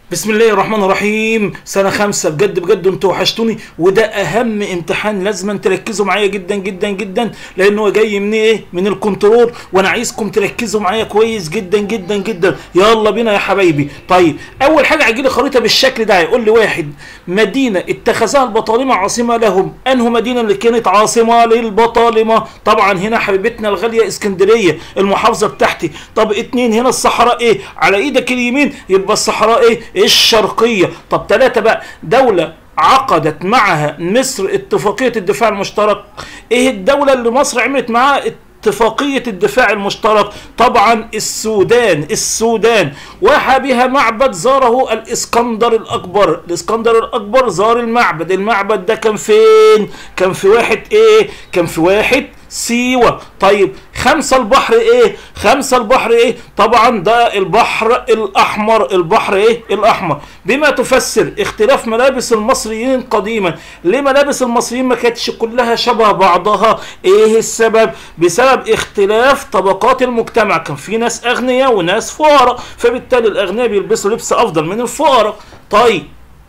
بسم الله الرحمن الرحيم سنة خمسة بجد بجد انتوا وحشتوني وده أهم امتحان لازم تركزوا معايا جدا جدا جدا لأنه هو جاي من إيه؟ من الكنترول وأنا عايزكم تركزوا معايا كويس جدا جدا جدا يلا بينا يا حبايبي طيب أول حاجة هيجي لي خريطة بالشكل ده هيقول لي واحد مدينة اتخذها البطالمة عاصمة لهم أنه مدينة اللي كانت عاصمة للبطالمة طبعا هنا حبيبتنا الغالية اسكندرية المحافظة بتاعتي طب اتنين هنا الصحراء إيه؟ على إيدك اليمين يبقى الصحراء إيه؟ الشرقية طب ثلاثة بقى دولة عقدت معها مصر اتفاقية الدفاع المشترك ايه الدولة اللي مصر عملت معاها اتفاقية الدفاع المشترك طبعا السودان السودان وحى بها معبد زاره الاسكندر الاكبر الاسكندر الاكبر زار المعبد المعبد ده كان فين كان في واحد ايه كان في واحد سيوة طيب خمسة البحر ايه خمسة البحر ايه طبعا ده البحر الاحمر البحر ايه الاحمر بما تفسر اختلاف ملابس المصريين قديما ليه ملابس المصريين ما كانتش كلها شبه بعضها ايه السبب بسبب اختلاف طبقات المجتمع كان في ناس اغنياء وناس فقراء فبالتالي الاغنياء بيلبسوا لبس افضل من الفقراء طيب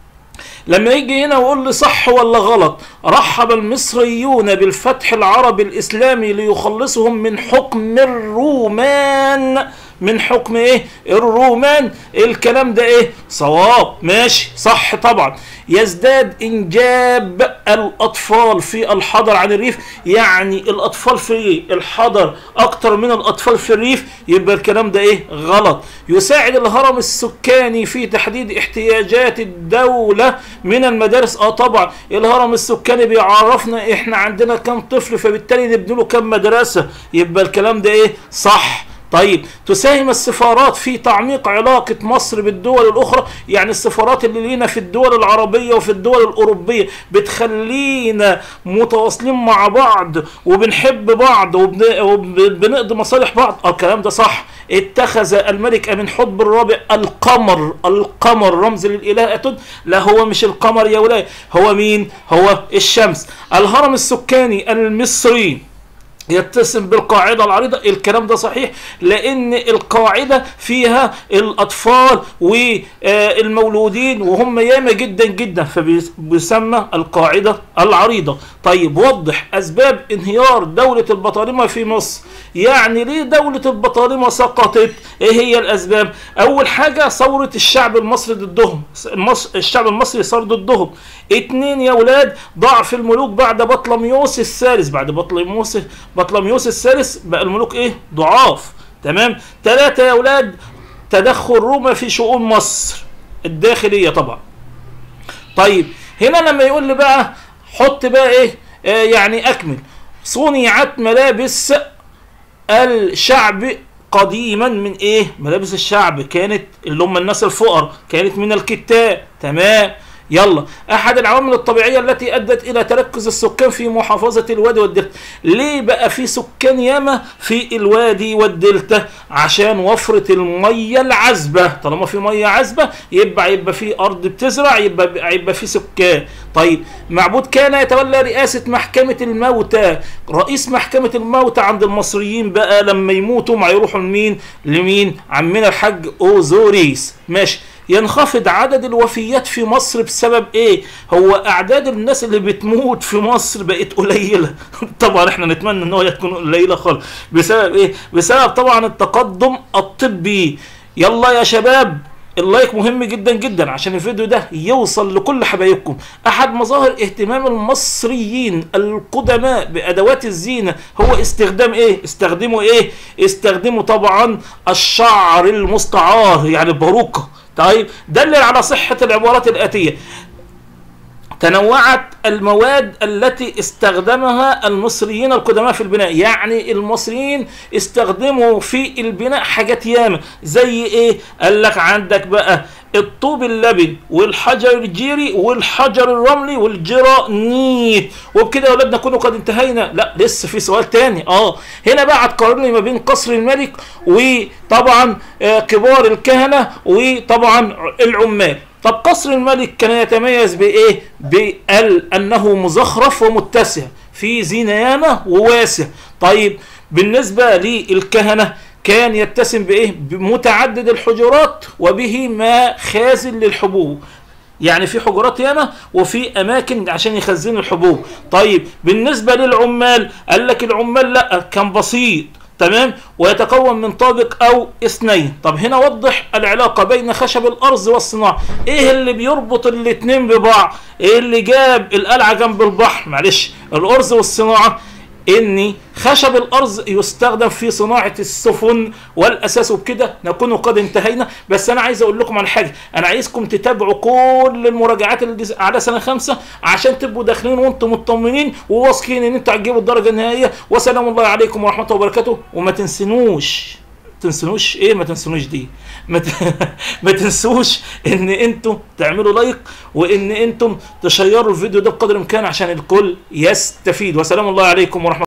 لما يجي هنا ويقول لي صح ولا غلط رحب المصريون بالفتح العربي الاسلامي ليخلصهم من حكم الرومان من حكم ايه الرومان الكلام ده ايه صواب ماشي صح طبعا يزداد انجاب الاطفال في الحضر عن الريف يعني الاطفال في الحضر اكتر من الاطفال في الريف يبقى الكلام ده ايه غلط يساعد الهرم السكاني في تحديد احتياجات الدولة من المدارس اه طبعا الهرم السكاني بيعرفنا احنا عندنا كم طفل فبالتالي نبني له كم مدرسة يبقى الكلام ده ايه صح طيب تساهم السفارات في تعميق علاقة مصر بالدول الأخرى يعني السفارات اللي لينا في الدول العربية وفي الدول الأوروبية بتخلينا متواصلين مع بعض وبنحب بعض وبنقضي مصالح بعض اه الكلام ده صح اتخذ الملك أمين حب الرابع القمر القمر رمز للإله أتون لا هو مش القمر يا ولاي هو مين هو الشمس الهرم السكاني المصري يتسم بالقاعدة العريضة الكلام ده صحيح لأن القاعدة فيها الأطفال والمولودين وهم ياما جدا جدا فبيسمى القاعدة العريضة طيب وضح أسباب انهيار دولة البطالمة في مصر يعني ليه دولة البطالمة سقطت ايه هي الأسباب أول حاجة ثورة الشعب المصري ضدهم الشعب المصري صار ضدهم اتنين يا ولاد ضعف الملوك بعد بطلميوس الثالث بعد بطلميوس بطلميوس الثالث بقى الملوك ايه ضعاف تمام ثلاثة يا ولاد تدخل روما في شؤون مصر الداخلية طبعا طيب هنا لما يقول لي بقى حط بقى ايه آه يعني اكمل صنعت ملابس الشعب قديما من ايه ملابس الشعب كانت اللي هم الناس الفقر كانت من الكتاب تمام يلا احد العوامل الطبيعيه التي ادت الى تركز السكان في محافظه الوادي والدلتا ليه بقى في سكان ياما في الوادي والدلتا عشان وفره الميه العذبه طالما في ميه عذبه يبقى يبقى في ارض بتزرع يبقى يبقى في سكان طيب معبود كان يتولى رئاسه محكمه الموتى رئيس محكمه الموتى عند المصريين بقى لما يموتوا ما يروحوا لمين لمين عمنا الحاج اوزوريس ماشي ينخفض عدد الوفيات في مصر بسبب ايه هو اعداد الناس اللي بتموت في مصر بقت قليله طبعا احنا نتمنى ان هي تكون قليله خالص بسبب ايه بسبب طبعا التقدم الطبي يلا يا شباب اللايك مهم جدا جدا عشان الفيديو ده يوصل لكل حبايبكم احد مظاهر اهتمام المصريين القدماء بادوات الزينه هو استخدام ايه استخدموا ايه استخدموا طبعا الشعر المستعار يعني الباروكه طيب دلل على صحة العبارات الآتية تنوعت المواد التي استخدمها المصريين القدماء في البناء يعني المصريين استخدموا في البناء حاجات ياما زي ايه قال لك عندك بقى الطوب اللبن والحجر الجيري والحجر الرملي والجرانيت وبكده يا اولادنا نكون قد انتهينا لا لسه في سؤال تاني اه هنا بقى هتقارن ما بين قصر الملك وطبعا آه كبار الكهنه وطبعا العمال طب قصر الملك كان يتميز بايه بال انه مزخرف ومتسع في زينه ياما وواسع طيب بالنسبه للكهنه كان يتسم بايه بمتعدد الحجرات وبه مخازن للحبوب يعني في حجرات ياما وفي اماكن عشان يخزنوا الحبوب طيب بالنسبه للعمال قال لك العمال لا كان بسيط تمام ويتكون من طابق او اثنين طب هنا وضح العلاقه بين خشب الارز والصناعه ايه اللي بيربط الاتنين ببعض ايه اللي جاب القلعه جنب البحر معلش الارز والصناعه ان خشب الارز يستخدم في صناعه السفن والاساس وبكده نكون قد انتهينا بس انا عايز اقول لكم على حاجه انا عايزكم تتابعوا كل المراجعات اللي على سنه خمسه عشان تبقوا داخلين وانتم مطمنين وواثقين ان انتوا هتجيبوا الدرجه النهائيه وسلام الله عليكم ورحمه الله وبركاته وما تنسنوش تنسنوش ايه ما تنسنوش دي ما, ت... ما تنسوش ان انتم تعملوا لايك وان انتم تشيروا الفيديو ده بقدر الامكان عشان الكل يستفيد وسلام الله عليكم ورحمه